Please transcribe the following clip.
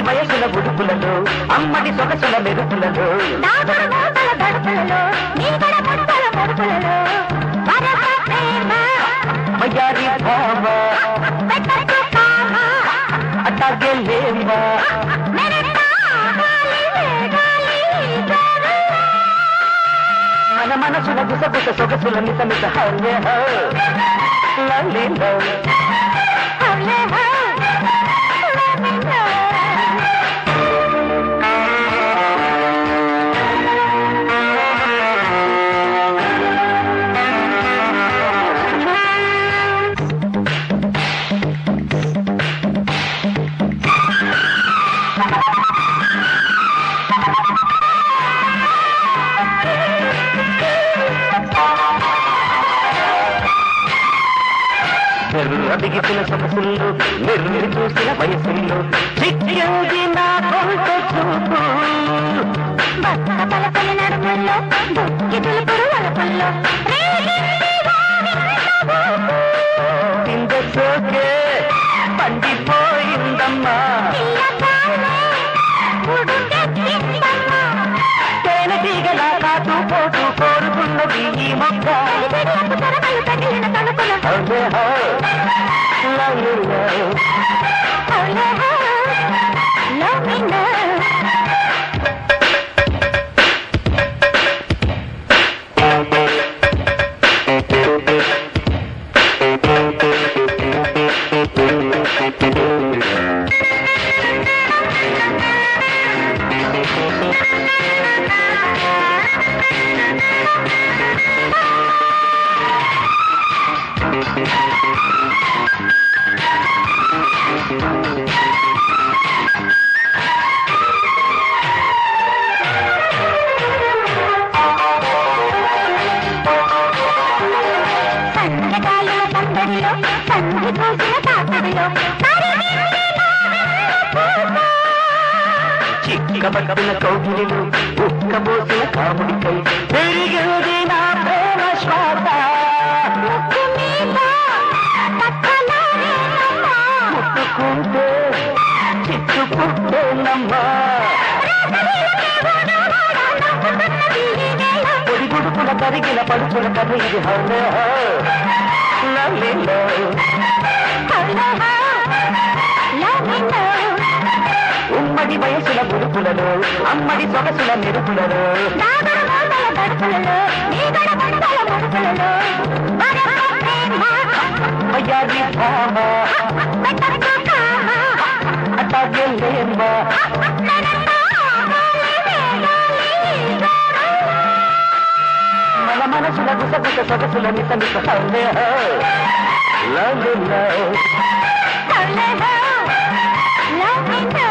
ఉమ్మడి వయసుల ఉడుపులలో అమ్మడి సొగసుల మెరుపులలో దాగుడు మూతల దడుపులలో నీగడ ముట్టల ముడుపులలో వరస ప్రేమ మయారి భావ పెట్టకు కామ అట్టాగే లేవా మెరటా గాలి వేగాలి జరు మన మనసుల గుసగుస సొగసుల మిత మిత హల్లే హో లల్లే లో హల్లే హో లమిలో ఎర్ర దిగిసిన సొగసుల్లో నిర్మిని చూసిన వయసుల్లో చిక్కింది నా కొంత చూపు బక్క పలకల నడుముల్లో బుక్కి తులుపుడు వలపుల్లో రేగింది వావింత ఊపు. కింద సోకే పండిపోయిందమ్మా పిల్లకాయలే ఉడుకెత్తిందమ్మా. తేనెటీగలా కాటు పోటు కోరుకున్నది ఈ మొక్క తడిబిడియపు తరమలు తగిలిన తలుపులు. హల్లే హో లల్లే లో హల్లే హో, లమిలో. సంధ్యకాలుల సందడిలో, సంధి పూసిన తాకిడిలో, కరిగింది నా వెన్నెల పూత. చిక్కబట్టిన కౌగిలిలు ఉక్కబోసిన కాముడికై పెరిగింది నా ప్రేమ శ్వాస ముక్కు మీద పక్కలారేనమ్మా. ముట్టుకుంటే చిట్టుకుంటేనమ్మా పొడి గుడుపుల కరిగిన పడుచుల కథ ఇది హల్లే హో లల్లిలో ఉమ్మడి వయసుల గుడుపులలో అమ్మడి సొగసుల మెరుపులలో అయ్యాది భామ అట్టాగే లేమ్మా మన మనసుల గుసగుస సొగసుల మిత మిత హల్లే హో లల్లిలో Love me now.